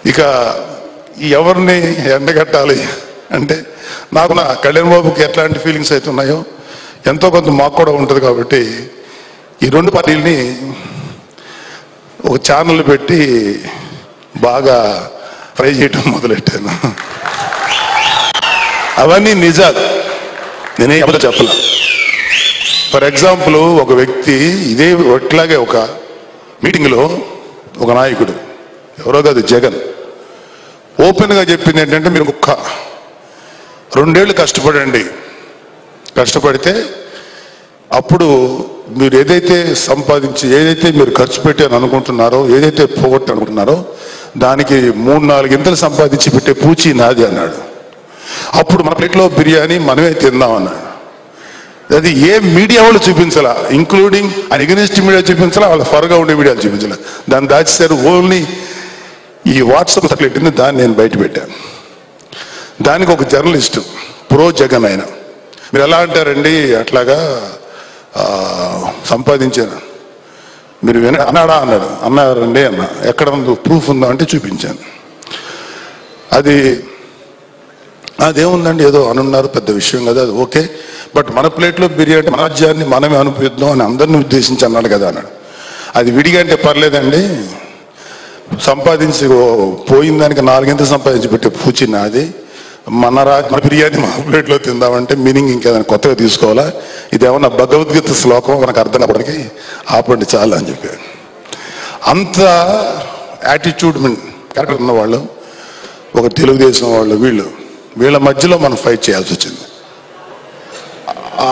ఇక ఎవరిని ఎండగట్టాలి అంటే నాకు నా కళ్యాణ్ బాబుకి ఎట్లాంటి ఫీలింగ్స్ అయితే ఉన్నాయో ఎంతో కొంత మాకు కూడా ఉంటుంది కాబట్టి ఈ రెండు పార్టీలని ఒక ఛానల్ పెట్టి బాగా ఫ్రై చేయటం మొదలెట్టాను అవన్నీ నిజాలు నేనే ఎవరు చెప్పలే ఫర్ ఎగ్జాంపుల్ ఒక వ్యక్తి ఇదే ఇట్లాగే ఒక మీటింగ్లో ఒక నాయకుడు ఎవరో కాదు జగన్ ఓపెన్గా చెప్పింది ఏంటంటే మీరు ఒక్క రెండేళ్ళు కష్టపడండి కష్టపడితే అప్పుడు మీరు ఏదైతే సంపాదించి ఏదైతే మీరు ఖర్చు పెట్టి అని అనుకుంటున్నారో ఏదైతే పోగొట్టు అనుకుంటున్నారో దానికి మూడు నాలుగు ఇంతలు సంపాదించి పెట్టే పూచి నాది అన్నాడు అప్పుడు మన ప్లేట్లో బిర్యానీ మనమే తిందాం అన్నాడు అది ఏ మీడియా వాళ్ళు చూపించాలా ఇంక్లూడింగ్ ఆయన ఎగనిస్ట్ మీడియా చూపించాలా వాళ్ళ ఫర్గా ఉండే మీడియాలు చూపించాలా దాన్ని దాచేసారు ఓన్లీ ఈ వాట్సాప్ పెట్టింది దాన్ని నేను బయట పెట్టాను దానికి ఒక జర్నలిస్ట్ ప్రో జగన్ ఆయన మీరు ఎలా అంటారండి అట్లాగా ఆ, సంపాదించాను మీరు విన అన్నాడా అన్నాడు అన్నారండి అన్న ఎక్కడ ఉందో ప్రూఫ్ ఉందా అంటే చూపించాను అది అదేముందండి ఏదో అనున్నారు పెద్ద విషయం కదా అది ఓకే బట్ మన ప్లేట్లో బిర్యానీ మన రాజ్యాన్ని మనమే అనుభవిద్దాం అని అందరిని ఉద్దేశించి అన్నాడు కదా అన్నాడు అది విడిగా అంటే పర్లేదండి సంపాదించి ఓ పోయిన దానికి నాలుగింత సంపాదించి పెట్టే పూచి నాది మన రా మన బిర్యానీ మన ప్లేట్లో తిందామంటే మీనింగ్ ఇంకేదైనా కొత్తగా తీసుకోవాలా ఇదేమన్నా భగవద్గీత శ్లోకం మనకు అర్థం కావడానికి ఆపండి చాలా అని చెప్పాడు అంత యాటిట్యూడ్ కరెక్ట్ ఉన్న వాళ్ళు ఒక తెలుగుదేశం వాళ్ళు వీళ్ళు వీళ్ళ మధ్యలో మనం ఫైట్ చేయాల్సి వచ్చింది ఆ,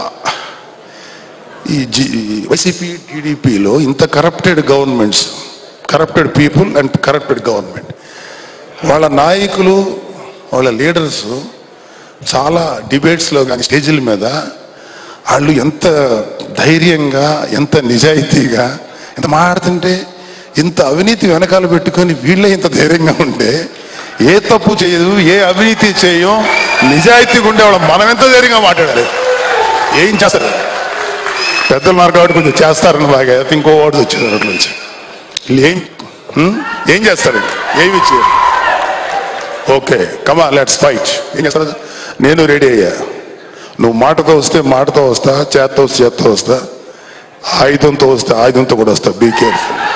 ఈ జి వైసీపీ టీడీపీలో ఇంత corrupted governments corrupted people and corrupted government వాళ్ళ నాయకులు వాళ్ళ లీడర్స్ చాలా డిబేట్స్లో కానీ స్టేజీల మీద వాళ్ళు ఎంత ధైర్యంగా ఎంత నిజాయితీగా ఎంత మాట్లాడుతుంటే ఇంత అవినీతి వెనకాల పెట్టుకొని వీళ్ళే ఇంత ధైర్యంగా ఉంటే ఏ తప్పు చేయదు ఏ అవినీతి చేయం నిజాయితీగా ఉండేవాళ్ళం మనం ఎంత ధైర్యంగా మాట్లాడాలి ఏం చేస్తారు పెద్దలు ఉన్నారు కాబట్టి కొంచెం చేస్తారని బాగా అయితే ఇంకో వాడు వచ్చేది అట్ల నుంచి వీళ్ళు ఏం హ్మ్? ఏం చేస్తారు ఏమి చేయరు ఓకే కమా లెట్స్ ఫైట్ ఏం చేస్తారు నేను రెడీ అయ్యా నువ్వు మాటతో వస్తే మాటతో వస్తా చేత్తో వస్తే చేత్తో వస్తా ఆయుధంతో వస్తే ఆయుధంతో కూడా వస్తా బీ కేర్ఫుల్